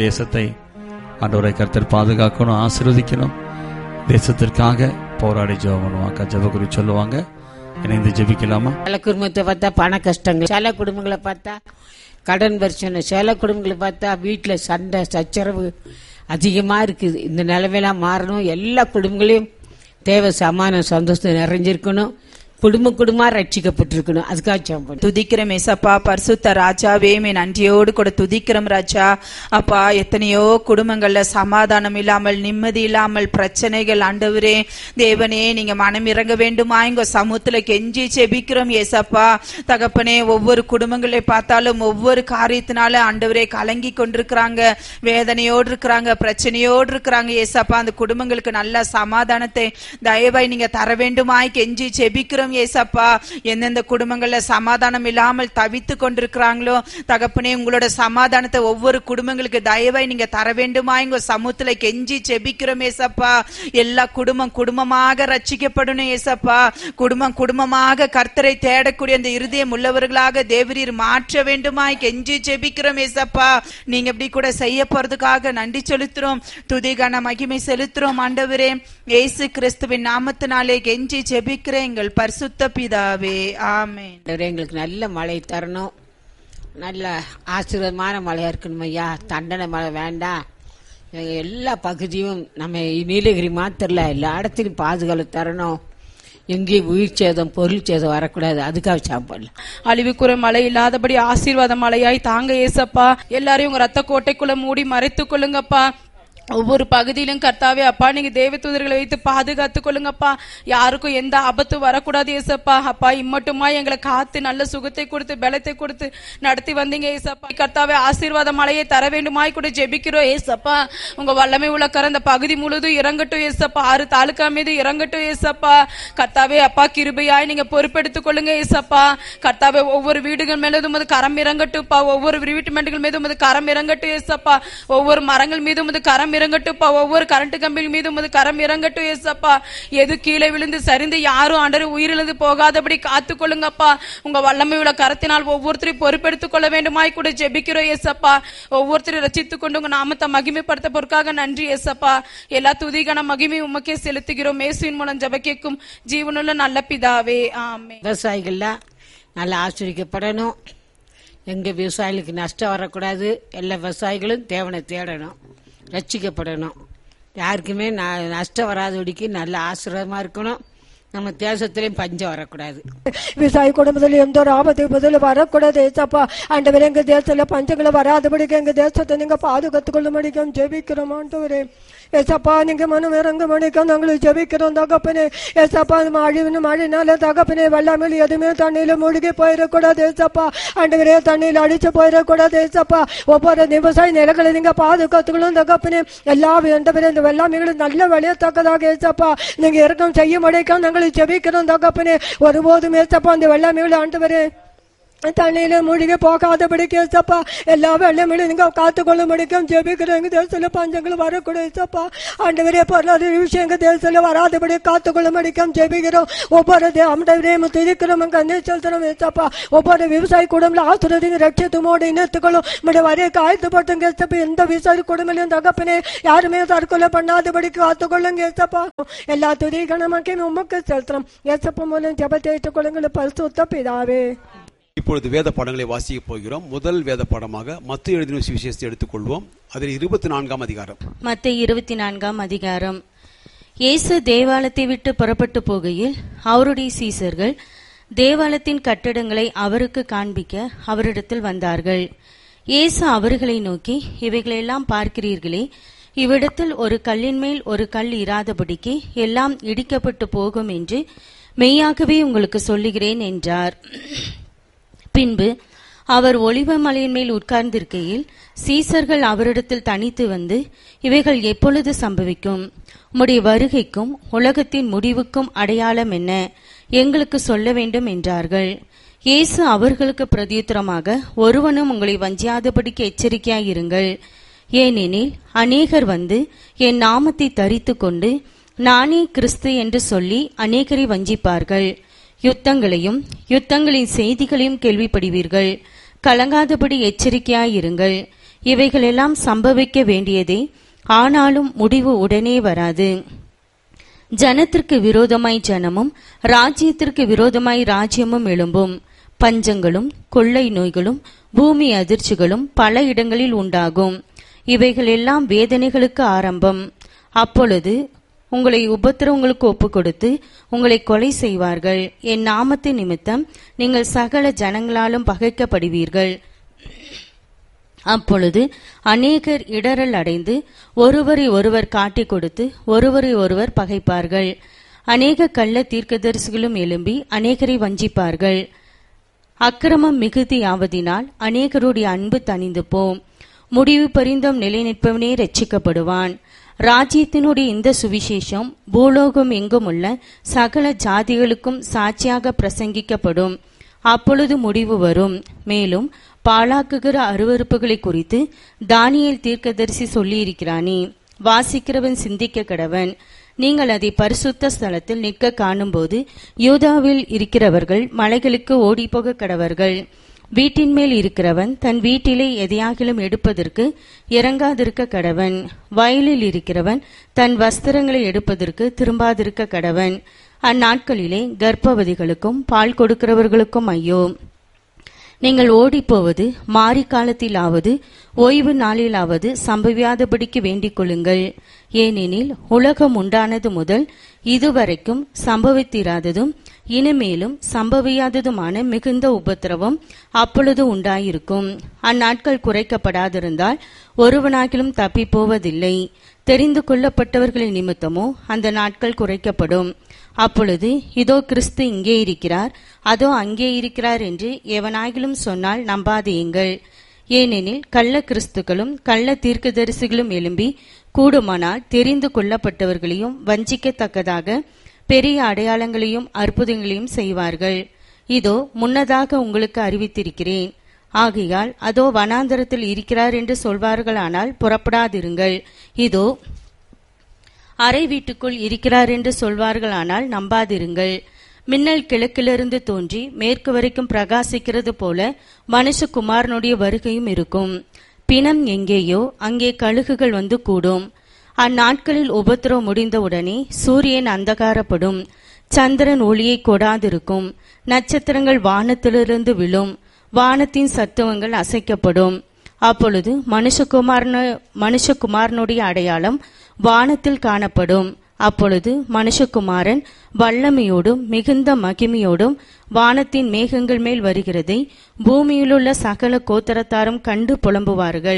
தேசத்தை ஆண்டவரை கர்த்தர் பாதுகாக்கணும் ஆசீர்வதிக்கணும் தேசத்திற்காக போராடி ஜெபம் பண்ணுவாங்க அக்கா ஜெப குறி சொல்லுவாங்க இணைந்து ஜெபிக்கலாமா சில குடும்பத்தை பார்த்தா பண கஷ்டங்கள் சில குடும்பங்களை பார்த்தா கடன் பிரச்சனை சில குடும்பங்களை பார்த்தா வீட்டில் சண்டை சச்சரவு அதிகமாக இருக்குது இந்த நிலைமையெல்லாம் மாறணும் எல்லா குடும்பங்களையும் தேவை சமானம் சந்தோஷம் நிறைஞ்சிருக்கணும் குடும்ப குடும்பமாக ரட்சிக்கப்பட்டிருக்கணும் அதுக்காக ஜெபம் பண்ணுறோம் துதிக்கிறோம் ஏசப்பா பரிசுத்த ராஜாவே மே நன்றியோடு கூட துதிக்கிறோம் ராஜா அப்பா எத்தனையோ குடும்பங்கள்ல சமாதானம் இல்லாமல் நிம்மதி இல்லாமல் பிரச்சனைகள் ஆண்டவரே தேவனே நீங்க மனம் இறங்க வேண்டுமா இங்க சமூகத்துல கெஞ்சி செபிக்கிறோம் ஏசப்பா தகப்பனே ஒவ்வொரு குடும்பங்களை பார்த்தாலும் ஒவ்வொரு காரியத்தினால ஆண்டவரே கலங்கி கொண்டிருக்கிறாங்க வேதனையோடு இருக்கிறாங்க பிரச்சனையோடு இருக்கிறாங்க ஏசப்பா அந்த குடும்பங்களுக்கு நல்ல சமாதானத்தை தயவாய் நீங்க தர வேண்டுமாய் கெஞ்சி செபிக்கிறோம் ஏசப்பா எந்தெந்த குடும்பங்கள்ல சமாதானம் இல்லாமல் தவித்து கொண்டிருக்கிறாங்களோ தகப்பனே உங்களோட சமாதானத்தை ஒவ்வொரு குடும்பங்களுக்கு தயவாய் நீங்க தர வேண்டுமா எங்க சமூகத்துல கெஞ்சி செபிக்கிறோம் ஏசப்பா எல்லா குடும்பம் குடும்பமாக ரட்சிக்கப்படணும் ஏசப்பா குடும்பம் குடும்பமாக கர்த்தரை தேடக்கூடிய அந்த இருதயம் உள்ளவர்களாக தேவரீர் மாற்ற வேண்டுமாய் கெஞ்சி செபிக்கிறோம் ஏசப்பா நீங்க இப்படி கூட செய்ய போறதுக்காக நன்றி செலுத்துறோம் துதிகான மகிமை செலுத்துறோம் ஆண்டவரே இயேசு கிறிஸ்துவின் நாமத்தினாலே கெஞ்சி செபிக்கிறேன் எங்கள் பரிசுத்த பிதாவே ஆமென் ஆண்டவரே, எங்களுக்கு நல்ல மழை தரணும் நல்ல ஆசீர்வாதமான மழையா இருக்கணும் ஐயா தண்டனை மழை வேண்டாம் எங்க எல்லா பகுதியும் நம்ம நீலகிரி மாத்திரல எல்லா இடத்துலையும் பாதுகாப்பு தரணும் எங்கேயும் உயிர் சேதம் பொருள் சேதம் வரக்கூடாது அதுக்காக சாப்பிடலாம் அழிவுக்குற மழை இல்லாதபடி ஆசீர்வாத மழையாய் தாங்க ஏசப்பா எல்லாரையும் உங்க ரத்த கோட்டைக்குள்ள மூடி மறைத்துக் கொள்ளுங்கப்பா ஒவ்வொரு பகுதியிலும் கர்த்தாவே அப்பா நீங்க தேவ தூதர்களை வைத்து பாதுகாத்துக் கொள்ளுங்கப்பா யாருக்கும் எந்த ஆபத்தும் வரக்கூடாது ஏசப்பா அப்பா இம்மட்டுமா எங்களை காத்து நல்ல சுகத்தை கொடுத்து பலத்தை கொடுத்து நடத்தி வந்தீங்க ஏசப்பா கர்த்தாவே ஆசீர்வாத மழையை தர வேண்டுமாய் கூட ஜெபிக்கிறோம் ஏசப்பா உங்க வல்லமை உள்ள கர அந்த பகுதி முழுதும் இறங்கட்டும் ஏசப்பா ஆறு தாலுக்கா மீது இறங்கட்டும் ஏசப்பா கர்த்தாவே அப்பா கிருபையாய் நீங்க பொறுப்பெடுத்துக் கொள்ளுங்க ஏசப்பா கர்த்தாவே ஒவ்வொரு வீடுகள் மேலும் உமது கரம் இறங்கட்டும்ப்பா ஒவ்வொரு வீட்டு மேடுகள் மீது உமது கரம் இறங்கட்டும் ஏசப்பா ஒவ்வொரு மரங்கள் மீது உமது கரம் இறங்கட்டும்ப்பா ஒவ்வொரு கரண்ட் கம்பிகள் மீது உமது கரம் இறங்கட்டும் ஏசப்பா எது கீழே விழுந்து சரிந்து யாரும் ஆண்டரை உயிரிழந்து போகாதபடி காத்துக் கொள்ளுங்கப்பா உங்க வல்லமை உள்ள கரத்தினால் ஒவ்வொருத்தரையும் பொறுப்பெடுத்துக் கொள்ள வேண்டுமாய் கூட ஜெபிக்கிறோம் ஏசப்பா ஒவ்வொருத்தரையும் ரசித்துக் கொண்டு உங்க நாமத்தை மகிமைப்படுத்த பொறுக்காக நன்றி ஏசப்பா எல்லா துதிகன மகிமை உமக்கே செலுத்துகிறோம் மேசுவின் மூலம் ஜெபக்கேக்கும் ஜீவனுள்ள நல்ல பிதாவே ஆமே விவசாயிகள்லாம் நல்லா ஆசிரியக்கப்படணும் எங்க விவசாயிகளுக்கு நஷ்டம் வரக்கூடாது எல்லா விவசாயிகளும் தேவனை தேடணும் ரட்சிக்கப்படணும் யாருக்குமே ந- நஷ்டம் வராதபடிக்கு நல்ல ஆசீர்வாதமா இருக்கணும் நம்ம தேசத்திலையும் பஞ்சம் வரக்கூடாது விவசாய குடும்பத்தில் எந்த ஒரு ஆபத்து பதில் வரக்கூடாது ஏசப்பா ஆண்டவரே எங்க தேசத்துல பஞ்சங்களை வராதபடிக்கு எங்க தேசத்தை நீங்க பாதுகாத்துக் கொள்ள முடியும் ஜெபிக்கிறோம் ஆண்டவரே ஏசப்பா நீங்க மனம் இறங்க முடிக்கும் நாங்களும் ஜெபிக்கிறோம் தகப்பனே ஏசப்பா அந்த அழிவின மழைனால தகப்பனே வெள்ளாமல் எதுவுமே தண்ணியில மூழ்கி போயிடக்கூடாது ஏசப்பா ஆண்டவரே தண்ணியில அடிச்சு போயிடக்கூடாது ஏசப்பா ஒவ்வொரு விவசாய நிலங்களை நீங்க பாதுகாத்துக்கணும் தகப்பனே எல்லா ஆண்டவரே இந்த வெள்ளாமைகளும் நல்ல விளையத்தக்கதாக ஏசப்பா நீங்க இறக்கம் செய்ய முடியும் நாங்கள் ஜெபிக்கிறோம் தகப்பனே ஒருபோதும் ஏசப்பா அந்த வெள்ளாமைகளை ஆண்டவரே தண்ணியில மூழ்கி போகாதபடிக்கு ஏசப்பா எல்லா வெள்ளமிலும் நீங்க காத்துக்கொள்ள முடிக்கும் ஜெபிக்கிறோம் எங்க தேசத்துல பஞ்சங்கள் வரக்கூடாது ஏசப்பா ஆண்டவரே பொருளாதார விஷயம் எங்க தேசத்துல வராதபடி காத்துக்கொள்ள முடிக்கும் ஜெபிக்கிறோம் ஒவ்வொரு ஆண்டவரே துதிக்கிறோம் கண்ணை செலுத்துறோம் ஏசப்பா ஒவ்வொரு விவசாய குடும்பம் ஆசுரதிங்க ரட்சத்துமோடு இணைத்துக்கொள்ளும் நம்முடைய வரைய காய்த்துப்படுத்துங்க ஏசப்பா எந்த விவசாய குடும்பத்திலும் தகப்பனே யாருமே தற்கொலை பண்ணாதபடி காத்துக்கொள்ளுங்க ஏசப்பா எல்லா துதி கணமாக்கி உமக்கு செலுத்துறோம் ஏசப்பா மூலம் ஜபத்தை ஏற்றுக்கொள்ளுங்கள் பரிசுத்த பிதாவே இப்பொழுது வேத பாடங்களை வாசிக்கப் போகிறோம் முதல் வேத பாடமாக மத்திய எழுதின சுவிசேஷத்தை எடுத்துக்கொள்வோம் அதில் இருபத்தி நான்காம் அதிகாரம் மத்திய இருபத்தி நான்காம் அதிகாரம் இயேசு தேவாலயத்தை விட்டு புறப்பட்டு போகையில் அவருடைய சீசர்கள் தேவாலயத்தின் கட்டடங்களை அவருக்கு காண்பிக்க அவரிடத்தில் வந்தார்கள் இயேசு அவர்களை நோக்கி இவைகளெல்லாம் பார்க்கிறீர்களே இவ்விடத்தில் ஒரு கல்லின் மேல் ஒரு கல் இராதபடிக்கு எல்லாம் இடிக்கப்பட்டு போகும் என்று மெய்யாகவே உங்களுக்கு சொல்லுகிறேன் என்றார் பின்பு அவர் ஒளிவ மலையின் மேல் உட்கார்ந்திருக்கையில் சீசர்கள் அவரிடத்தில் தனித்து வந்து இவைகள் எப்பொழுது சம்பவிக்கும் உம்முடைய வருகைக்கும் உலகத்தின் முடிவுக்கும் அடையாளம் என்ன எங்களுக்கு சொல்ல வேண்டும் என்றார்கள் இயேசு அவர்களுக்கு பிரதியுத்தரமாக ஒருவனும் உங்களை வஞ்சியாதபடிக்கு எச்சரிக்கையாயிருங்கள் ஏனெனில் அநேகர் வந்து என் நாமத்தை தரித்துக் கொண்டு நானே கிறிஸ்து என்று சொல்லி அநேகரை வஞ்சிப்பார்கள் யுத்தங்களையும் யுத்தங்களின் செய்திகளையும் கேள்விப்படுவீர்கள் கலங்காதபடி எச்சரிக்கையாயிருங்கள் இவைகளெல்லாம் சம்பவிக்க வேண்டியதே ஆனாலும் முடிவு உடனே வராது ஜனத்திற்கு விரோதமாய் ஜனமும் ராஜ்யத்திற்கு விரோதமாய் ராஜ்யமும் எழும்பும் பஞ்சங்களும் கொள்ளை நோய்களும் பூமி அதிர்ச்சிகளும் பல இடங்களில் உண்டாகும் இவைகள் எல்லாம் வேதனைகளுக்கு ஆரம்பம் அப்பொழுது உங்களை உபத்திரவங்களுக்கு ஒப்புக் கொடுத்து உங்களை கொலை செய்வார்கள் என் நாமத்தின் நிமித்தம் நீங்கள் சகல ஜனங்களாலும் பகைக்கப்படுவீர்கள் அப்பொழுது அநேகர் இடரல் அடைந்து ஒருவரை ஒருவர் காட்டிக் கொடுத்து ஒருவரை ஒருவர் பகைப்பார்கள் அநேக கள்ள தீர்க்கதரிசிகளும் எழும்பி அநேகரை வஞ்சிப்பார்கள் அக்கிரமம் மிகுதியாவதினால் அநேகருடைய அன்பு தணிந்து போம் முடிவு பரிந்தும் நிலை நிற்பவனே ரட்சிக்கப்படுவான் ராஜ்யத்தினுடைய இந்த சுவிசேஷம் பூலோகம் எங்கும் உள்ள சகல ஜாதிகளுக்கும் சாட்சியாக பிரசங்கிக்கப்படும் அப்பொழுது முடிவு வரும் மேலும் பாழாக்குகிற அருவறுப்புகளை குறித்து தானியேல் தீர்க்கதரிசி சொல்லியிருக்கிறானே வாசிக்கிறவன் சிந்திக்க கடவன் நீங்கள் அதை பரிசுத்த ஸ்தலத்தில் நிற்க காணும்போது யூதாவில் இருக்கிறவர்கள் மலைகளுக்கு ஓடிப்போக கடவர்கள் வீட்டின் மேல் இருக்கிறவன் தன் வீட்டிலே எதையாகிலும் எடுப்பதற்கு இறங்காதிருக்க கடவன் வயலில் இருக்கிறவன் தன் வஸ்திரங்களை எடுப்பதற்கு திரும்பாதிருக்க கடவன் அந்நாட்களிலே கர்ப்பவதிகளுக்கும் பால் கொடுக்கிறவர்களுக்கும் ஐயோ நீங்கள் ஓடிப்போவது மாரி காலத்திலாவது ஓய்வு நாளிலாவது சம்பவியாதபடிக்கு வேண்டிக் கொள்ளுங்கள் ஏனெனில் உலகம் உண்டானது முதல் இதுவரைக்கும் சம்பவித்திராததும் இனிமேலும் சம்பவியாததுமான மிகுந்த உபத்திரவம் அப்பொழுது உண்டாயிருக்கும் அந்நாட்கள் குறைக்கப்படாதிருந்தால் ஒருவனாகிலும் தப்பி போவதில்லை தெரிந்து கொள்ளப்பட்டவர்களின் நிமித்தமோ அந்த நாட்கள் குறைக்கப்படும் அப்பொழுது இதோ கிறிஸ்து இங்கே இருக்கிறார் அதோ அங்கே இருக்கிறார் என்று எவனாகிலும் சொன்னால் நம்பாதேயுங்கள் ஏனெனில் கள்ள கிறிஸ்துக்களும் கள்ள தீர்க்கதரிசிகளும் எழும்பி கூடுமானால் தெரிந்து கொள்ளப்பட்டவர்களையும் வஞ்சிக்கத்தக்கதாக பெரிய அடையாளங்களையும் அற்புதங்களையும் செய்வார்கள் இதோ முன்னதாக உங்களுக்கு அறிவித்திருக்கிறேன் ஆகையால் அதோ வனாந்தரத்தில் இருக்கிறார் என்று சொல்வார்களானால் புறப்படாதிருங்கள் இதோ அறை வீட்டுக்குள் இருக்கிறார் என்று சொல்வார்களானால் நம்பாதிருங்கள் மின்னல் கிழக்கிலிருந்து தோன்றி மேற்கு வரைக்கும் பிரகாசிக்கிறது போல மனுஷகுமாரனுடைய வருகையும் இருக்கும் பிணம் எங்கேயோ அங்கே கழுகுகள் வந்து கூடும் அந்நாட்களில் உபத்திரவம் முடிந்தவுடனே சூரியன் அந்தகாரப்படும் சந்திரன் ஒளியை கொடாதிருக்கும் நட்சத்திரங்கள் வானத்திலிருந்து விழும் வானத்தின் சத்துவங்கள் அசைக்கப்படும் அப்பொழுது மனுஷகுமாரன மனுஷகுமாரனுடைய அடையாளம் வானத்தில் காணப்படும் அப்பொழுது மனுஷகுமாரன் வல்லமையோடும் மிகுந்த மகிமையோடும் வானத்தின் மேகங்கள் மேல் வருகிறதை பூமியிலுள்ள சகல கோத்தரத்தாரும் கண்டு புலம்புவார்கள்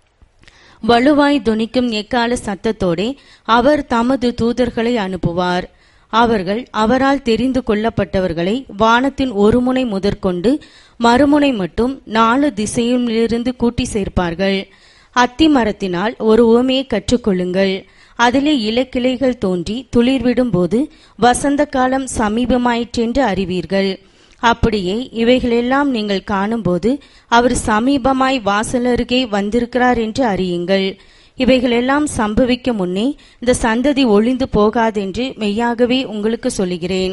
வலுவாய் துணிக்கும் எக்கால சத்தத்தோடே அவர் தமது தூதர்களை அனுப்புவார் அவர்கள் அவரால் தெரிந்து கொள்ளப்பட்டவர்களை வானத்தின் ஒரு முனை முதற்கொண்டு மறுமுனை மட்டும் நாலு திசையிலிருந்து கூட்டி சேர்ப்பார்கள் அத்தி மரத்தினால் ஒரு உவமையை கற்றுக்கொள்ளுங்கள் அதிலே இலக்கிளைகள் தோன்றி துளிர்விடும் போது வசந்த காலம் சமீபமாயிற்றென்று அறிவீர்கள் அப்படியே இவைகளெல்லாம் நீங்கள் காணும்போது அவர் சமீபமாய் வாசலருகே வந்திருக்கிறார் என்று அறியுங்கள் இவைகளெல்லாம் சம்பவிக்க முன்னே இந்த சந்ததி ஒளிந்து போகாதென்று மெய்யாகவே உங்களுக்கு சொல்லுகிறேன்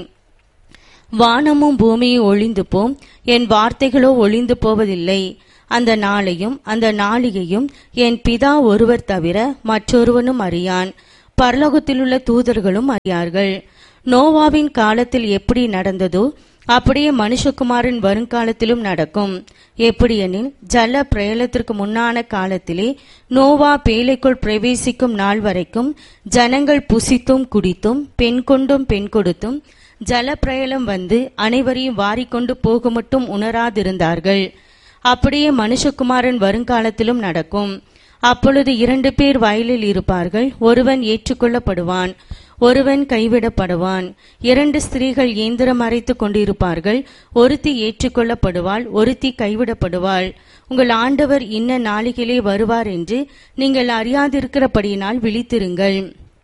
வானமும் பூமியும் ஒளிந்து போம் என் வார்த்தைகளோ ஒளிந்து போவதில்லை அந்த நாளையும் அந்த நாளிகையும் என் பிதா ஒருவர் தவிர மற்றொருவனும் அறியான் பரலோகத்திலுள்ள தூதர்களும் அறியார்கள் நோவாவின் காலத்தில் எப்படி நடந்ததோ அப்படியே மனுஷகுமாரின் வருங்காலத்திலும் நடக்கும் எப்படியெனில் ஜல பிரயலத்திற்கு முன்னான காலத்திலே நோவா பேழைக்குள் பிரவேசிக்கும் நாள் வரைக்கும் ஜனங்கள் புசித்தும் குடித்தும் பெண் கொண்டும் பெண் கொடுத்தும் ஜல பிரயலம் வந்து அனைவரையும் வாரிக்கொண்டு போக மட்டும் உணராதிருந்தார்கள் அப்படியே மனுஷகுமாரன் வருங்காலத்திலும் நடக்கும் அப்பொழுது இரண்டு பேர் வயலில் இருப்பார்கள் ஒருவன் ஏற்றுக்கொள்ளப்படுவான் ஒருவன் கைவிடப்படுவான் இரண்டு ஸ்திரீகள் இயந்திரம் அரைத்துக் கொண்டிருப்பார்கள் ஒருத்தி ஏற்றுக்கொள்ளப்படுவாள் ஒருத்தி கைவிடப்படுவாள் உங்கள் ஆண்டவர் இன்ன நாளிகளே வருவார் என்று நீங்கள் அறியாதிருக்கிறபடியினால் விழித்திருங்கள்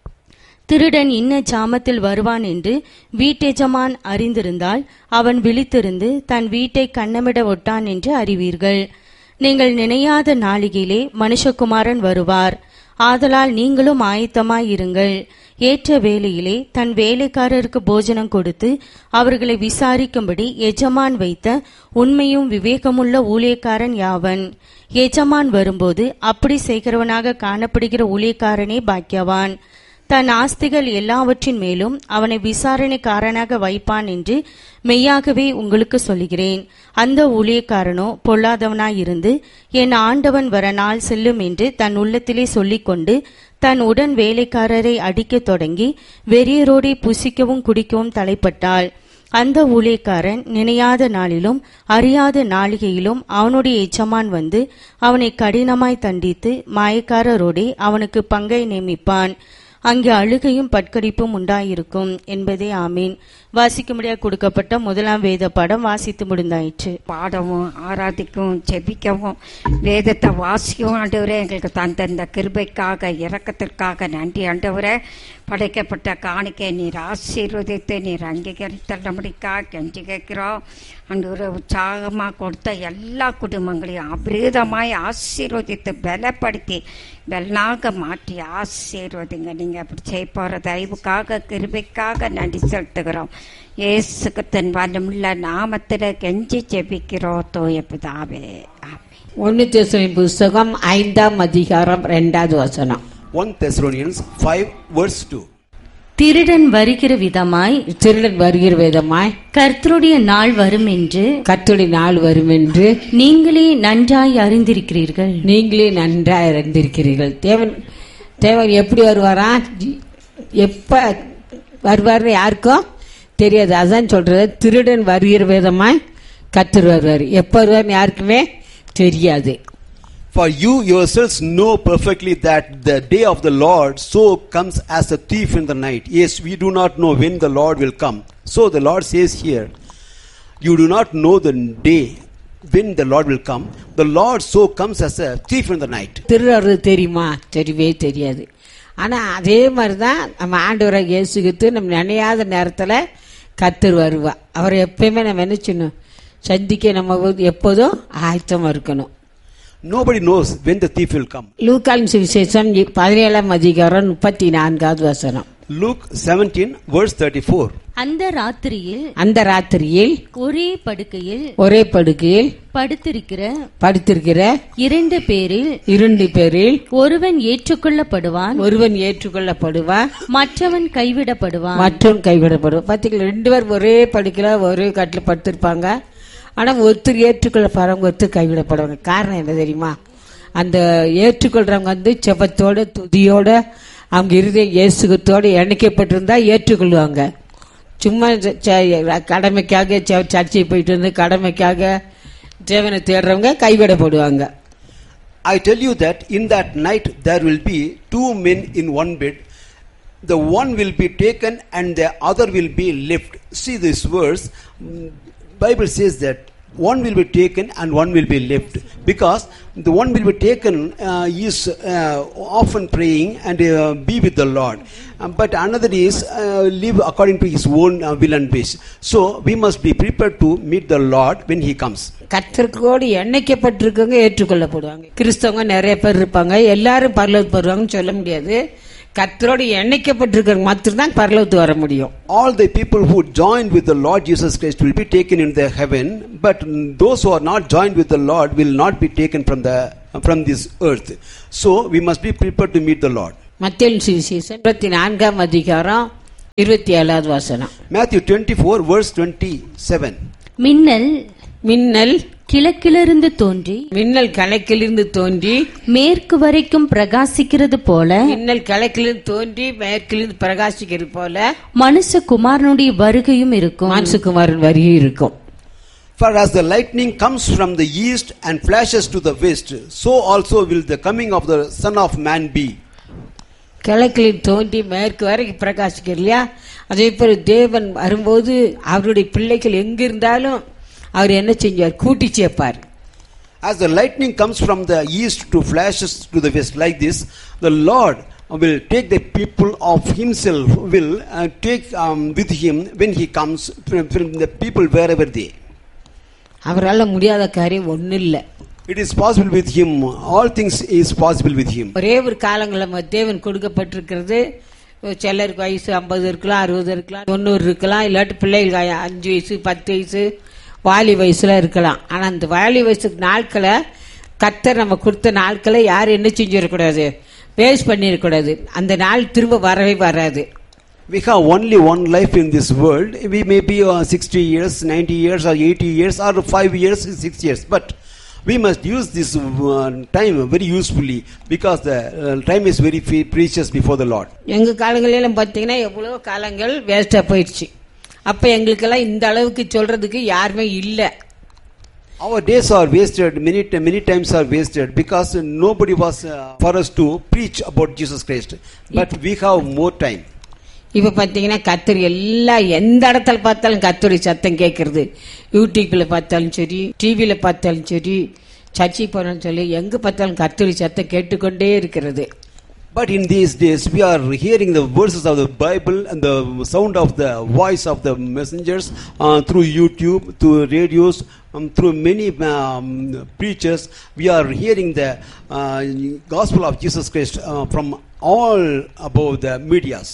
திருடன் இன்ன ஜாமத்தில் வருவான் என்று வீட்டெஜமான் அறிந்திருந்தால் அவன் விழித்திருந்து தன் வீட்டை கண்ணமிட ஒட்டான் என்று அறிவீர்கள் நீங்கள் நினையாத நாளிகையிலே மனுஷகுமாரன் வருவார் ஆதலால் நீங்களும் ஆயத்தமாயிருங்கள் ஏற்ற வேளையிலே தன் வேலைக்காரருக்கு போஜனம் கொடுத்து அவர்களை விசாரிக்கும்படி எஜமான் வைத்த உண்மையும் விவேகமுள்ள ஊழியக்காரன் யாவன் எஜமான் வரும்போது அப்படி செய்கிறவனாக காணப்படுகிற ஊழியக்காரனே பாக்கியவான் தன் ஆஸ்திகள் எல்லாவற்றின் மேலும் அவனை விசாரணைக்காரனாக வைப்பான் என்று மெய்யாகவே உங்களுக்கு சொல்லுகிறேன் அந்த ஊழியக்காரனோ பொல்லாதவனாயிருந்து என் ஆண்டவன் வர நாள் செல்லும் என்று தன் உள்ளத்திலே சொல்லிக்கொண்டு தன் உடன் வேலைக்காரரை அடிக்கத் தொடங்கி வெறியரோடே புசிக்கவும் குடிக்கவும் தலைப்பட்டாள் அந்த ஊழியக்காரன் நினையாத நாளிலும் அறியாத நாளிகையிலும் அவனுடைய எஜமான் வந்து அவனை கடினமாய் தண்டித்து மாயக்காரரோடே அவனுக்கு பங்கை நியமிப்பான் அங்கே அழுகையும் பட்கடிப்பும் உண்டாயிருக்கும் என்பதே ஆமீன் வாசிக்கும்படியாக கொடுக்கப்பட்ட முதலாம் வேத பாடம் வாசித்து முடிந்தாயிற்று பாடவும் ஆராதிக்கவும் ஜெபிக்கவும் வேதத்தை வாசிக்கவும் ஆண்டவரே எங்களுக்கு தந்த இந்த கிருபைக்காக இரக்கத்திற்காக நன்றி ஆண்டவரே படைக்கப்பட்ட காணிக்கை நீர் ஆசீர்வதித்து நீர் அங்கீகரித்தபடிக்காக கெஞ்சி கேட்கிறோம் ஆண்டவரே உற்சாகமாக கொடுத்த எல்லா குடும்பங்களையும் அபிரீதமாய் ஆசீர்வதித்து பலப்படுத்தி வெள்ளாக மாற்றி ஆசீர்வதிங்க நீங்கள் அப்படி செய்ய போகிற தயவுக்காக கிருபைக்காக நன்றி செலுத்துகிறோம் இயேசு கிறிஸ்தன் வல்லமுள்ள நாமத்தில் கெஞ்சி ஜெபிக்கிறோம் தோய பிதாவே ஆமென். ஒன்னு தேசனின் புஸ்தகம் ஐந்தாம் அதிகாரம் ரெண்டாவது வசனம் 1 Thessalonians 5 verse 2. திருடன் வருகிற விதமாய் திருடன் வருகிற விதமாய் கர்த்தருடைய நாள் வரும் என்று கத்துடி நாள் வரும் என்று நீங்களே நன்றாய் அறிந்திருக்கிறீர்கள் நீங்களே நன்றாக இருந்திருக்கிறீர்கள் தேவன் தேவன் எப்படி வருவாரா எப்ப வருவார்னு யாருக்கும் தெரியாது அதான் சொல்றது திருடன் வருகிற விதமாய் கத்தர் வருவார் எப்ப வருவார்னு யாருக்குமே தெரியாது For you yourselves know perfectly that the day of the Lord so comes as a thief in the night. Yes, we do not know when the Lord will come. So the Lord says here, You do not know the day when the Lord will come. The Lord so comes as a thief in the night. திருடுறது தெரியுமா தெரியவே தெரியாது ஆனா அதே மாதிரி தான் நம்ம ஆண்டவரை இயேசுகிட்டு நம்ம நினையாத நேரத்துல கத்தர் வருவா அவரை எப்பயுமே நம்ம என்ன செய்யணும் சந்திக்க நம்ம வந்து எப்போதும் ஆயத்தமா இருக்கணும் Nobody knows when the thief will come. லூக்காலின் சுவிசேஷம் பதினேழாம் அதிகாரம் முப்பத்தி நான்காவது வசனம் Luke 17 verse 34. அந்த ராத்திரியில் அந்த ராத்திரியில் ஒரே படுக்கையில் ஒரே படுக்கையில் படுத்திருக்கிற படுத்திருக்கிற இரண்டு பேரில் இரண்டு பேரில் ஒருவன் ஏற்றுக்கொள்ளப்படுவான் ஒருவன் ஏற்றுக்கொள்ளப்படுவான் மற்றவன் கைவிடப்படுவான் மற்றும் கைவிடப்படுவான் பாத்தீங்களா ரெண்டு பேர் ஒரே படுக்கையில ஒரே கட்டில் படுத்திருப்பாங்க ஆனா ஒருத்தர் ஏற்றுக்கொள்ளப்படுறவங்க ஒருத்தர் கைவிடப்படுவாங்க காரணம் என்ன தெரியுமா அந்த ஏற்றுக்கொள்றவங்க வந்து செபத்தோட துதியோட அவங்க இருதய இயேசுகத்தோட இணைக்கப்பட்டிருந்தா ஏற்றுக்கொள்வாங்க சும்மா ச- ச- கடமைக்காக ச- சர்ச்சை போயிட்டு வந்து கடமைக்காக தேவனை தேடுறவங்க கைவிடப்படுவாங்க I tell you that in that night there will be two men in one bed. The one will be taken and the other will be left. See this verse. mm, Bible says that one will be taken and one will be left because the one will be taken uh, is uh, often praying and uh, be with the Lord, Um, but another is uh, live according to his own uh, will and wish. So we must be prepared to meet the Lord when he comes. கர்த்தருக்கோடு எண்ணெய்க்கப்பட்டிருக்கவங்க ஏற்றுக்கொள்ளப்படுவாங்க கிறிஸ்தவங்க நிறைய பேர் இருப்பாங்க எல்லாரும் பரலோகத்து வருவாங்கன்னு சொல்ல முடியாது கர்த்தரோடு எண்ணெய்க்கப்பட்டிருக்கிறவங்க மாத்திரம் பரலோகத்து வர முடியும் all the people who joined with the Lord Jesus Christ will be taken in the heaven, but those who are not joined with the Lord will not be taken from the from this earth. So we must be prepared to meet the Lord. மத்திய சுவிசேஷம் இருபத்தி நான்காம் அதிகாரம் இருபத்தி ஏழாவது வசனம் Matthew 24 verse 27. மின்னல் மின்னல் கிழக்கிலிருந்து தோன்றி மின்னல் கணக்கிலிருந்து தோன்றி மேற்கு வரைக்கும் பிரகாசிக்கிறது போல மின்னல் கணக்கிலிருந்து தோன்றி மேற்கிலிருந்து பிரகாசிக்கிறது போல மனுஷகுமாரனுடைய வருகையும் இருக்கும் மான்சுகுமாரன் வருகை இருக்கும் For as the lightning comes from the east and flashes to the west, so also will the coming of the Son of Man be. கிழக்கில் தோன்றி மேற்கு வரைக்கும் பிரகாசிக்கிறது இல்லையா அதே போல தேவன் வரும்போது அவருடைய பிள்ளைகள் எங்க இருந்தாலும் அவர் என்ன செஞ்சார் கூட்டி சேர்ப்பார் As the lightning comes from the east to flashes to the west like this, the Lord will take the people of himself, will uh, take um, with him when he comes from, from the people wherever they. அவரால் முடியாத காரியம் ஒன்றும் இல்லை It is possible with Him. All things is possible with Him. ஒரே ஒரு காலங்களில் தேவன் கொடுக்கப்பட்டிருக்கிறது சிலருக்கு வயசு ஐம்பது இருக்கலாம் அறுபது இருக்கலாம் தொண்ணூறு இருக்கலாம் இல்லாட்டி பிள்ளைகளுக்கு ஐ- அஞ்சு வயசு பத்து வயசு வாலி வயசுல இருக்கலாம் ஆனா அந்த வாலி வயசுக்கு நாட்களை கர்த்தர் நம்ம கொடுத்த நாட்களை யாரும் என்ன செஞ்சிடக்கூடாது வேஸ்ட் பண்ணிடக்கூடாது அந்த நாள் திரும்ப வரவே வராது We have only one life in this world. We may be uh, 60 years, 90 years, or 80 years, or 5 years, 6 years. But we must use this uh, time very usefully because the uh, time is very fe- precious before the Lord. எங்க காலங்களிலும் பார்த்தீங்கன்னா எவ்வளோ காலங்கள் வேஸ்டா போயிடுச்சு அப்ப எங்களுக்கெல்லாம் இந்த அளவுக்கு சொல்றதுக்கு யாருமே இல்லை Our days are wasted, many, ti- many times are wasted because nobody was uh, for us to preach about Jesus Christ. But we have more time. இப்ப பாத்தீங்கன்னா கத்தர் எல்லா எந்த இடத்துல பார்த்தாலும் கத்தருடைய சத்தம் கேட்கறது யூடியூப்ல பார்த்தாலும் சரி டிவியில பார்த்தாலும் சரி சர்ச்சை போனாலும் சொல்லி எங்க பார்த்தாலும் கத்தருடைய சத்தம் கேட்டுக்கொண்டே இருக்கிறது But in these days, we are hearing the verses of the Bible and the sound of the voice of the messengers uh, through YouTube, through radios, um, through many um, preachers. We are hearing the uh, gospel of Jesus Christ uh, from all above the medias.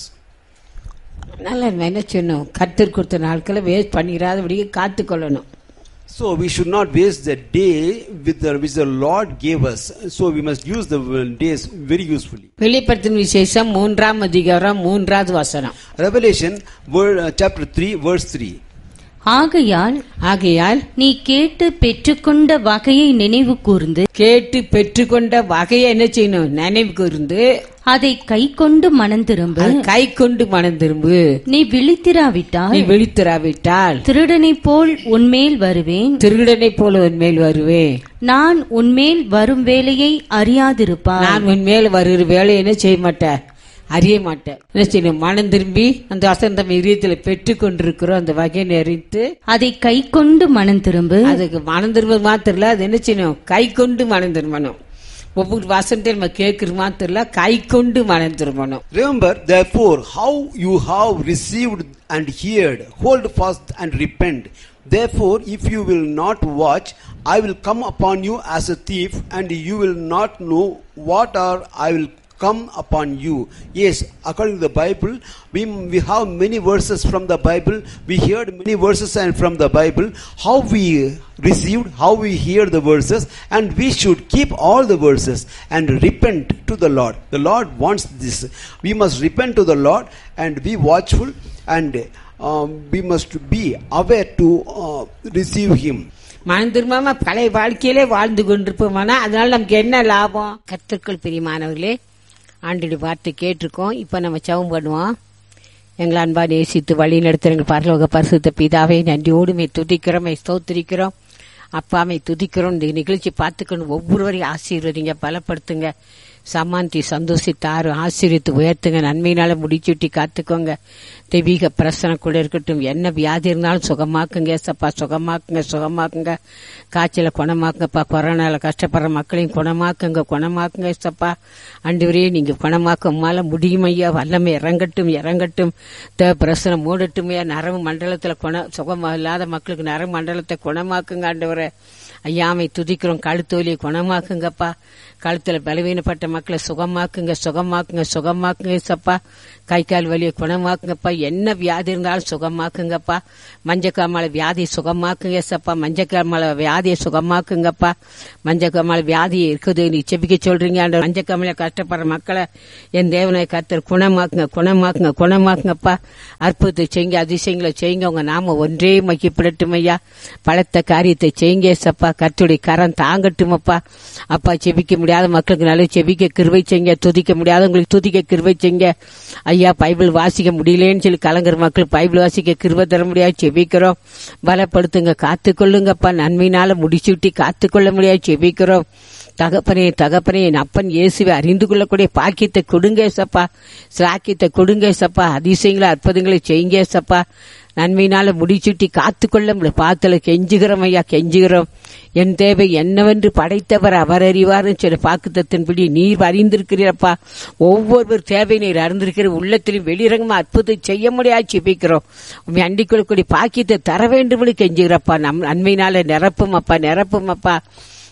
நல்லா நம்ம என்ன செய்யணும் கத்தர் கொடுத்த நாட்களை waste பண்ணிடாதபடி காத்துக்கொள்ளணும் So we should not waste the day with the, which the Lord gave us. So we must use the uh, days very usefully. வெளிப்படுத்தின விசேஷம் மூன்றாம் அதிகாரம் மூன்றாவது வசனம் Revelation word, uh, chapter 3 verse 3. ஆகையால் ஆகையால் நீ கேட்டு பெற்றுக்கொண்ட வகையை நினைவு கூர்ந்து கேட்டு பெற்றுக்கொண்ட வகையை என்ன செய்யணும் நினைவு கூர்ந்து அதை கை கொண்டு மனம் திரும்பு அது கை கொண்டு மனம் திரும்பு நீ விழித்திராவிட்டால் நீ விழித்திராவிட்டால் திருடனைப் போல் உன்மேல் வருவேன் திருடனை போல உன் மேல் வருவேன் நான் உன்மேல் வரும் வேலையை அறியாதிருப்பான் நான் உன் மேல் வருகிற வேலையை என்ன செய்ய மாட்டேன் அறிய மாட்டேன் என்ன செய்யணும் மனம் திரும்பி அந்த வசந்தம் இதயத்தில் பெற்று கொண்டிருக்கிறோம் அந்த வகையை நெறித்து அதை கை கொண்டு மனம் திரும்பு அதுக்கு மனம் திரும்ப மாத்திரம் இல்ல, அது என்ன செய்யணும் கை கொண்டு மனம் திரும்பணும் ஒவ்வொரு வசனத்தை நம்ம கேட்கிற மாத்திரம் இல்ல, கை கொண்டு மனம் திரும்பணும் Remember, therefore, how you have received and heard, hold fast and repent. Therefore, if you will not watch, I will come upon you as a thief, and you will not know what are I will come upon you. Yes, according to the Bible, we, we have many verses from the Bible. We heard many verses and from the Bible. How we received, how we hear the verses, and we should keep all the verses and repent to the Lord. The Lord wants this. We must repent to the Lord and be watchful, and um, we must be aware to uh, receive Him. மனம் திரும்பாம பழைய வாழ்க்கையிலே வாழ்ந்து கொண்டிருப்போமானா அதனால நமக்கு என்ன லாபம் கத்திற்குள் பிரியமானவர்களே ஆண்டுடைய வார்த்தை கேட்டிருக்கோம் இப்ப நம்ம சவம் பண்ணுவோம் எங்களை அன்பா நேசித்து வழி நடத்துறங்க பரலோக பரிசுத்த பிதாவை நன்றியோடுமே துதிக்கிறோம் ஸ்தோத்திரிக்கிறோம் அப்பாமை துதிக்கிறோம் இந்த நிகழ்ச்சி பார்த்துக்கணும் ஒவ்வொருவரையும் ஆசீர்வதிங்க பலப்படுத்துங்க சமாந்தி சந்தோஷித்தாரு ஆசீர்வித்து உயர்த்துங்க நன்மையினால முடிச்சுட்டி காத்துக்கோங்க தெய்வீக பிரசனம் கூட இருக்கட்டும் என்ன வியாதி இருந்தாலும் சுகமாக்குங்க ஏசப்பா சுகமாக்குங்க சுகமாக்குங்க காய்ச்சல குணமாக்குங்கப்பா கொரோனால கஷ்டப்படுற மக்களையும் குணமாக்குங்க குணமாக்குங்க ஏசப்பா அன்றுவரே நீங்க குணமாக்க உம்மால முடியும் ஐயா வல்லமை இறங்கட்டும் இறங்கட்டும் தே பிரசனம் மூடட்டுமையா நரம்பு மண்டலத்துல குண சுகம் இல்லாத மக்களுக்கு நரம்பு மண்டலத்தை குணமாக்குங்க ஆண்டவரே ஐயாமை துதிக்கிறோம் கழுத்தோலியை குணமாக்குங்கப்பா கழுத்துல பலவீனப்பட்ட மக்களை சுகமாக்குங்க சுகமாக்குங்க சுகமாக்குங்க சப்பா கை கால் வலியை குணமாக்குங்கப்பா என்ன வியாதி இருந்தாலும் சுகமாக்குங்கப்பா மஞ்சக்காமலை வியாதியை சுகமாக்குங்க சப்பா மஞ்சக்காமலை வியாதியை சுகமாக்குங்கப்பா மஞ்சக்காமலை வியாதி இருக்குது நீ செபிக்க சொல்றீங்க அந்த மஞ்சக்காமலை கஷ்டப்படுற மக்களை என் தேவனை கத்தர் குணமாக்குங்க குணமாக்குங்க குணமாக்குங்கப்பா அற்புதத்தை செய்யுங்க அதிசயங்களை செய்யுங்க உங்க நாம ஒன்றே மகிப்பிடட்டும் ஐயா பலத்த காரியத்தை செய்யுங்க சப்பா கத்துடைய கரம் தாங்கட்டுமப்பா அப்பா செபிக்க முடியாத மக்களுக்கு நல்ல செபிக்க கிருவை செய்யுங்க துதிக்க முடியாதவங்களுக்கு துதிக்க கிருவை செய்யுங்க ஐயா பைபிள் வாசிக்க முடியலன்னு சொல்லி கலங்குற மக்கள் பைபிள் வாசிக்க கிருவை தர முடியாது செபிக்கிறோம் பலப்படுத்துங்க காத்துக்கொள்ளுங்கப்பா நன்மையினால முடிச்சுட்டி காத்துக்கொள்ள முடியாது செபிக்கிறோம் தகப்பனே தகப்பனே என் அப்பன் இயேசுவை அறிந்து கொள்ளக்கூடிய பாக்கியத்தை கொடுங்க சப்பா சாக்கியத்தை கொடுங்க சப்பா அதிசயங்களை அற்புதங்களை செய்யுங்க சப்பா நன்மையினால முடிச்சுட்டி காத்துக்கொள்ள முடியும் பாத்துல கெஞ்சுகிறோம் ஐயா கெஞ்சுகிறோம் என் தேவை என்னவென்று படைத்தவர் அவர் அறிவார்னு சொல்லி பாக்குத்தத்தின்படி நீர் அறிந்திருக்கிறீரப்பா ஒவ்வொருவர் தேவை நீர் அறிந்திருக்கிற உள்ளத்திலும் வெளிரங்கமா அற்புதம் செய்ய முடியாது செபிக்கிறோம் உண்மை அண்டிக் கொள்ளக்கூடிய பாக்கியத்தை தர வேண்டும் கெஞ்சுகிறப்பா நம் நன்மையினால நிரப்பும் அப்பா நிரப்பும் அப்பா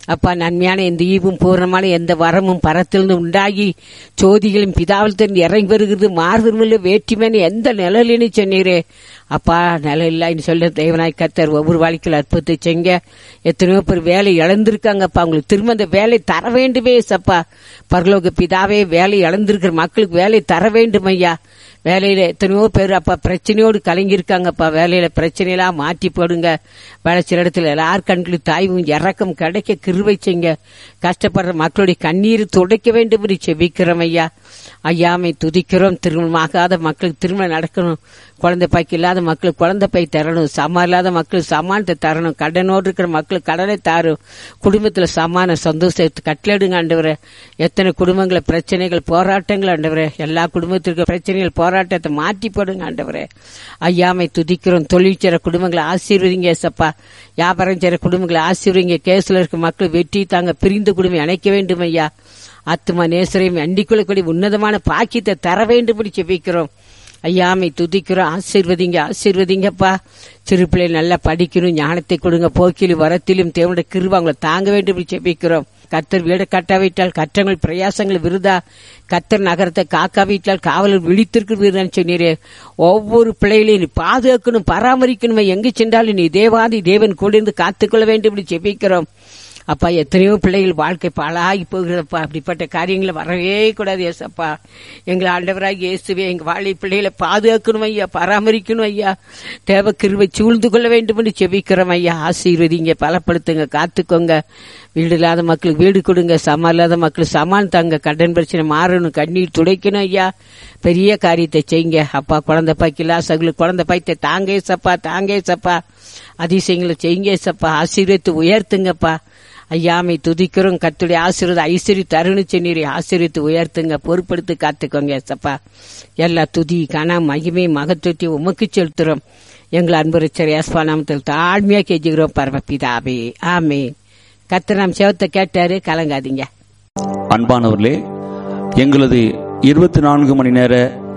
அப்பா நன்மையான எந்த ஈவும் பூர்ணமான எந்த வரமும் பரத்திலிருந்து உண்டாகி சோதிகளும் பிதாவில் தெரிந்து இறங்கி வருகிறது மாறுதல் வேற்றுமையான எந்த நிழலின்னு சொன்னீரே அப்பா நிலம் இல்லைன்னு சொல்ல தேவனாய் கத்தர் ஒவ்வொரு வாழ்க்கையில் அற்புதத்தை செஞ்ச எத்தனையோ பேர் வேலை இழந்திருக்காங்கப்பா அவங்களுக்கு திரும்ப அந்த வேலை தர வேண்டுமே சப்பா பரலோக பிதாவே வேலை இழந்திருக்கிற மக்களுக்கு வேலை தர வேண்டும் ஐயா வேலையில எத்தனையோ பேர் அப்பா பிரச்சனையோடு கலங்கியிருக்காங்கப்பா வேலையில பிரச்சனையெல்லாம் மாற்றி போடுங்க வேலை சில இடத்துல எல்லார் கண்களுக்கு தாய்வும் இறக்கம் கிடைக்க கிருவை செய்ங்க கஷ்டப்படுற மக்களுடைய கண்ணீர் துடைக்க வேண்டும் என்று செபிக்கிறோம் ஐயா ஐயாமை துதிக்கிறோம் திருமணமாகாத மக்களுக்கு திருமணம் நடக்கணும் குழந்தை பாய்க்கு இல்லாத மக்களுக்கு குழந்தை பை தரணும் சமா இல்லாத மக்களுக்கு சமானத்தை தரணும் கடனோடு இருக்கிற மக்களுக்கு கடனை தாரும் குடும்பத்துல சமான சந்தோஷத்தை கட்டளிடுங்க ஆண்டவரே எத்தனை குடும்பங்கள பிரச்சனைகள் போராட்டங்கள் ஆண்டவரே எல்லா குடும்பத்திற்கு பிரச்சனைகள் போராட்டத்தை மாற்றி போடுங்க ஆண்டவரே ஐயாமை துதிக்கிறோம் தொழில் செய்ற குடும்பங்களை ஆசீர்வதிங்க ஏசப்பா வியாபாரம் செய்ற குடும்பங்களை ஆசீர்வதிங்க கேஸ்ல இருக்க மக்கள் வெற்றி தாங்க பிரிந்த குடும்பம் இணைக்க வேண்டும் ஐயா ஆத்மா நேசரையும் அண்டிக்குள்ளக்கூடிய உன்னதமான பாக்கியத்தை தர வேண்டும்படி செபிக்கிறோம் ஐயாமை துதிக்கிறோம் ஆசீர்வதிங்க ஆசீர்வதிங்கப்பா சிறு பிள்ளை நல்லா படிக்கணும் ஞானத்தை கொடுங்க போக்கிலும் வரத்திலும் தேவனுடைய கிருப அவங்களை தாங்க வேண்டும் என்று செபிக்கிறோம் கத்தர் வீடு கட்டாவிட்டால் கற்றங்கள் பிரயாசங்கள் விருதா கத்தர் நகரத்தை காக்காவிட்டால் காவலர் விழித்திருக்கு விருதான்னு சொன்னீரே ஒவ்வொரு பிள்ளைகளையும் நீ பாதுகாக்கணும் பராமரிக்கணும் எங்கு சென்றாலும் நீ தேவாதி தேவன் கூட இருந்து காத்துக்கொள்ள வேண்டும் என்று செபிக்கிறோம் அப்பா எத்தனையோ பிள்ளைகள் வாழ்க்கை பாழாகி போகிறப்பா அப்படிப்பட்ட காரியங்களை வரவே கூடாது ஏசப்பா எங்களை ஆண்டவராகி இயேசுவே எங்க வாழை பிள்ளைகளை பாதுகாக்கணும் ஐயா பராமரிக்கணும் ஐயா தேவ கிருவை சூழ்ந்து கொள்ள வேண்டும் என்று செபிக்கிறோம் ஐயா ஆசீர்வதிங்க பலப்படுத்துங்க காத்துக்கோங்க வீடு இல்லாத மக்களுக்கு வீடு கொடுங்க சமா இல்லாத மக்களுக்கு சமான் தாங்க கடன் பிரச்சனை மாறணும் கண்ணீர் துடைக்கணும் ஐயா பெரிய காரியத்தை செய்யுங்க அப்பா குழந்தை பாய்க்கில்லா சகுலுக்கு குழந்தை பாய்த்தை தாங்க சப்பா தாங்க சப்பா அதிசயங்களை செய்யுங்க சப்பா ஆசீர்வத்து உயர்த்துங்கப்பா ஐயாமை துதிக்கிறோம் கத்துடைய ஆசீர்வாத ஐஸ்வரி தருணு சென்னீரை ஆசீர்வித்து உயர்த்துங்க பொறுப்படுத்தி காத்துக்கோங்க சப்பா எல்லா துதி கன மகிமை மகத்துவத்தை உமக்கு செலுத்துறோம் எங்கள் அன்புரச்சர் ஏஸ்பா நாமத்தில் தாழ்மையா கெஞ்சுகிறோம் பரமபிதாபே ஆமே கத்து நாம் செவத்தை கேட்டாரு கலங்காதீங்க அன்பானவர்களே எங்களது இருபத்தி நான்கு மணி நேர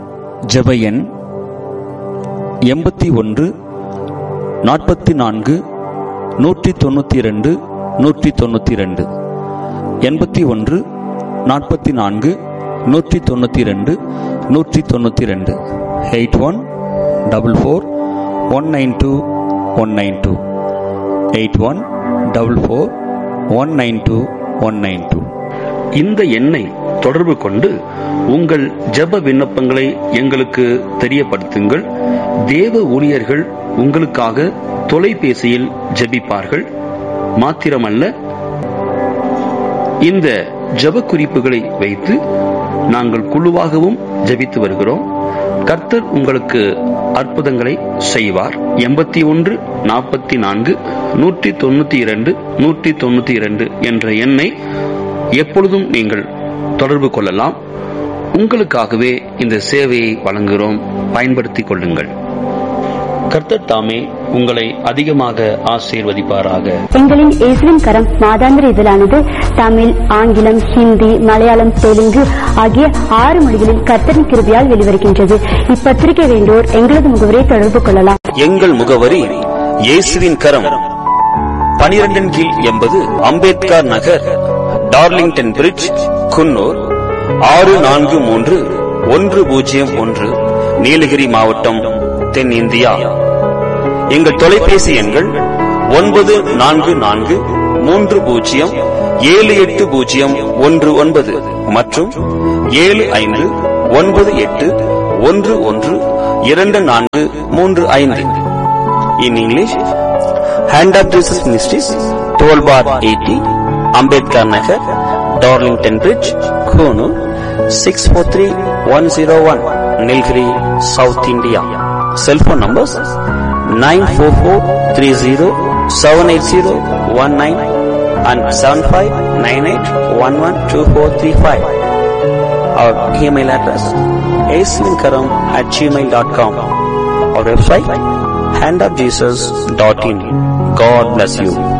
ஜெப எண் எண்பத்தி ஒன்று நாற்பத்தி நான்கு நூற்றி தொண்ணூற்றி ரெண்டு நூற்றி தொண்ணூற்றி ரெண்டு எண்பத்தி ஒன்று நாற்பத்தி நான்கு நூற்றி தொண்ணூற்றி ரெண்டு நூற்றி தொண்ணூற்றி ரெண்டு eight one double four one nine two one nine two eight one double four one nine two one nine two இந்த எண்ணை தொடர்பு கொண்டு உங்கள் ஜெப விண்ணப்பங்களை எங்களுக்கு தெரியப்படுத்துங்கள் தேவ ஊழியர்கள் உங்களுக்காக தொலைபேசியில் ஜெபிப்பார்கள் மாத்திரமல்ல இந்த ஜெப குறிப்புகளை வைத்து நாங்கள் குழுவாகவும் ஜெபித்து வருகிறோம் கர்த்தர் உங்களுக்கு அற்புதங்களை செய்வார் எண்பத்தி ஒன்று நாற்பத்தி நான்கு நூற்றி தொண்ணூத்தி இரண்டு நூற்றி தொண்ணூத்தி இரண்டு என்ற எண்ணை எப்பொழுதும் நீங்கள் தொடர்பு கொள்ளலாம் உங்களுக்காகவே இந்த சேவையை வழங்குகிறோம் பயன்படுத்திக் கொள்ளுங்கள் கர்த்தர் தாமே உங்களை அதிகமாக ஆசீர்வதிப்பாராக எங்களின் இயேசுவின் கரம் மாதாந்திர இதழானது தமிழ் ஆங்கிலம் ஹிந்தி மலையாளம் தெலுங்கு ஆகிய ஆறு மொழிகளில் கர்த்தரின் கிருபியால் வெளிவருகின்றது இப்பத்திரிகை வேண்டோர் எங்களது முகவரை தொடர்பு கொள்ளலாம் எங்கள் முகவரி இயேசுவின் கரம் பனிரெண்டின் கீழ் எண்பது அம்பேத்கர் நகர் டார்லிங்டன் பிரிட்ஜ் குன்னூர் ஆறு நான்கு மூன்று ஒன்று பூஜ்ஜியம் ஒன்று நீலகிரி மாவட்டம் தென்னிந்தியா எங்கள் தொலைபேசி எண்கள் ஒன்பது நான்கு நான்கு மூன்று பூஜ்ஜியம் ஏழு எட்டு பூஜ்ஜியம் ஒன்று ஒன்பது மற்றும் ஏழு ஐந்து ஒன்பது எட்டு ஒன்று ஒன்று இரண்டு நான்கு மூன்று ஐந்து in English Hand of Jesus Ministries twelve bar eighty Ambedkar Nagar Darlington bridge Coonoor six four three one zero one Nilgiri South India cellphone numbers nine four four three zero seven eight zero one nine and seven five nine eight one one two four three five அவர் email address aslingaram at Gmail dot com அவர் website handofjesus.in. God bless you.